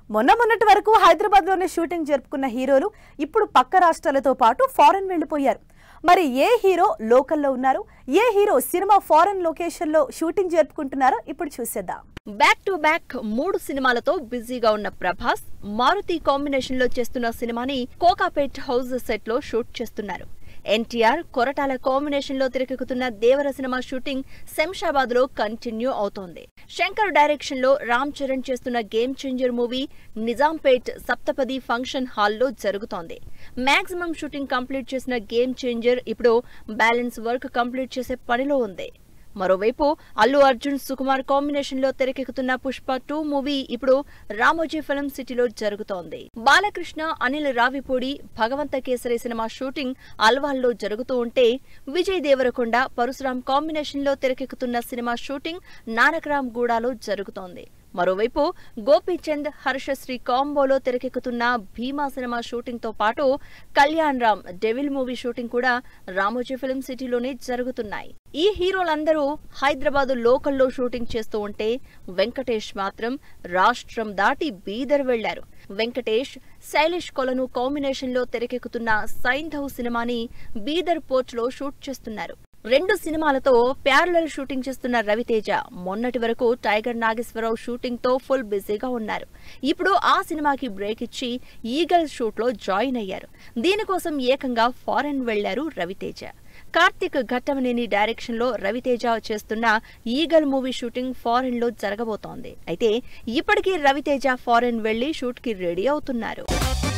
మొన్న మొన్నటి వరకు హైదరాబాద్ లోనే షూటింగ్ జరుపుకున్న హీరోలు ఇప్పుడు పక్క రాష్ట్రాలతో పాటు ఫారెన్ వెళ్లిపోయారు మరి ఏ హీరో లోకల్లో ఉన్నారు ఏ హీరో సినిమా ఫారెన్ లొకేషన్ లో షూటింగ్ జరుపుకుంటున్నారో ఇప్పుడు చూసేద్దాం బ్యాక్ టు బ్యాక్ మూడు సినిమాలతో బిజీగా ఉన్న ప్రభాస్ మారుతి కాంబినేషన్ లో చేస్తున్న సినిమాని కోకాపేట్ హౌస్ సెట్ లో షూట్ చేస్తున్నారు ఎన్టీఆర్ కొరటాల కాంబినేషన్ లో తెరకెక్కుతున్న దేవర సినిమా షూటింగ్ శంషాబాద్ లో కంటిన్యూ అవుతోంది శంకర్ డైరెక్షన్ లో రామ్ చరణ్ చేస్తున్న Game Changer movie Nizampet Saptapadi function హాల్లో జరుగుతోంది మాక్సిమం షూటింగ్ కంప్లీట్ చేసిన గేమ్ చేంజర్ ఇప్పుడు బ్యాలెన్స్ వర్క్ కంప్లీట్ చేసే పనిలో ఉంది మరోవైపు అల్లు అర్జున్ సుకుమార్ కాంబినేషన్ లో తెరకెక్కుతున్న పుష్ప టూ మూవీ ఇప్పుడు రామోజీ ఫిల్మ్ సిటీలో జరుగుతోంది బాలకృష్ణ అనిల్ రావిపూడి భగవంత కేసరి సినిమా షూటింగ్ అల్వాల్లో జరుగుతూ ఉంటే విజయ్ దేవరకొండ పరశురాం కాంబినేషన్ లో తెరకెక్కుతున్న సినిమా షూటింగ్ నానక్రామ్ గూడాలో జరుగుతోంది మరోవైపు గోపీచంద్ హర్షశ్రీ కాంబోలో తెరకెక్కుతున్న భీమా సినిమా షూటింగ్ తో పాటు Kalyan Ram Devil movie shooting కూడా రామోజీ ఫిల్మ్ సిటీలోనే జరుగుతున్నాయి ఈ హీరోలందరూ హైదరాబాద్ లోకల్లో షూటింగ్ చేస్తూ ఉంటే వెంకటేష్ మాత్రం రాష్ట్రం దాటి బీదర్ వెళ్లారు వెంకటేష్ శైలేష్ కొలను కాంబినేషన్ లో తెరకెక్కుతున్న సైంధవ్ సినిమాని బీదర్ పోర్ట్ లో షూట్ చేస్తున్నారు రెండు సినిమాలతో ప్యారలల్ షూటింగ్ చేస్తున్న రవితేజ మొన్నటి వరకు టైగర్ నాగేశ్వరరావు షూటింగ్ తో ఫుల్ బిజీగా ఉన్నారు ఇప్పుడు ఆ సినిమాకి బ్రేక్ ఇచ్చి ఈగల్ షూట్ లో జాయిన్ అయ్యారు దీనికోసం ఏకంగా ఫారెన్ వెళ్లారు రవితేజ కార్తిక్ ఘట్టమనేని డైరెక్షన్ లో రవితేజ చేస్తున్న ఈగల్ మూవీ షూటింగ్ ఫారెన్ లో జరగబోతోంది అయితే ఇప్పటికీ రవితేజ ఫారెన్ వెళ్లి షూట్ కి రెడీ అవుతున్నారు